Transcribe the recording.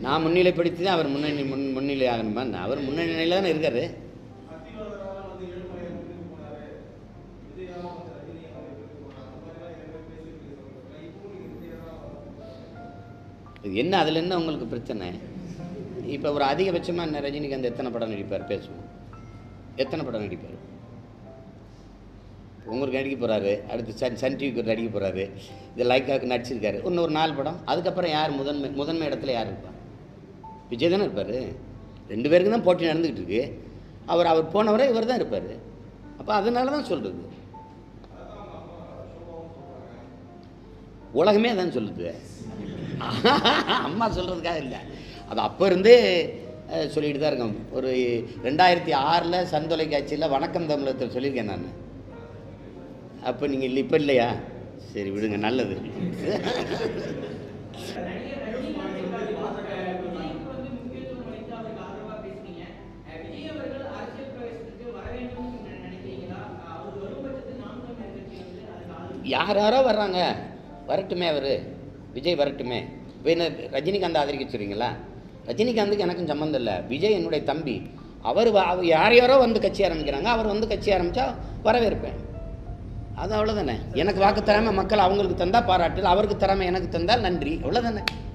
நான் முன்னிலைப்படுத்தி தான் அவர் முன்னணி முன் முன்னிலை ஆகணுமா அவர் முன்னணியில் தானே இருக்காரு இது என்ன அதில் என்ன உங்களுக்கு பிரச்சனை இப்போ ஒரு அதிகபட்சமாக என்ன ரஜினிகாந்த் எத்தனை படம் நடிப்பார் பேசுவோம் எத்தனை படம் நடிப்பார் உங்களுக்கு நடிக்க போகிறாரு அடுத்து சன் சன் டிவிக்கு நடிக்க போகிறாரு இது லைக்காவுக்கு நடிச்சிருக்காரு இன்னும் ஒரு நாலு படம் அதுக்கப்புறம் யார் முதன்மை முதன்மை இடத்துல யார் இருப்பா விஜய் தானே இருப்பார் ரெண்டு பேருக்கு தான் போட்டி நடந்துக்கிட்டு இருக்கு அவர் அவர் போனவரை இவர் தான் இருப்பார் அப்போ அதனால தான் சொல்கிறது உலகமே அதான் சொல்லுது அம்மா சொல்கிறதுக்காக இல்லை அது அப்போ இருந்தே அஹ், சொல்லிட்டு தான் இருக்கோம் ஒரு ரெண்டாயிரத்தி ஆறில் சன் தொலைக்காட்சியில் வணக்கம் தமிழத்தில் சொல்லியிருக்கேன் நான் அப்போ நீங்கள் இல்லை இப்போ இல்லையா சரி விடுங்க நல்லது நடிகர் ரஜினிகாந்தை பார்த்து விஜய்க்கு வந்து முக்கியத்துவம் அளித்து அவருக்கு ஆதரவா பேசுனீங்க அஹ் விஜய் அவர்கள் அரசியல் பிரவேசத்துக்கு வர வேண்டும் நினைக்கிறீங்களா அஹ் அவர் வரும் பட்சத்தில் நாம் தமிழர் கட்சி வந்து அதுக்கு ஆதரவு யார் யாரோ வர்றாங்க வரட்டுமே அவர் விஜய் வரட்டுமே இப்போ என்ன ரஜினிகாந்த் ஆதரிக்க சொல்றீங்களா ரஜினிகாந்துக்கு எனக்கும் சம்மந்தம் இல்லை விஜய் என்னுடைய தம்பி அவர் வ- அவர் யார் யாரோ வந்து கட்சி ஆரம்பிக்கிறாங்க அவர் வந்து கட்சி ஆரம்பித்தா வரவேற்பேன் அது அவ்வளோதானே எனக்கு வாக்கு தராமல் மக்கள் அவங்களுக்கு தந்தால் பாராட்டு அவருக்கு தராமல் எனக்கு தந்தால் நன்றி அவ்வளோதானே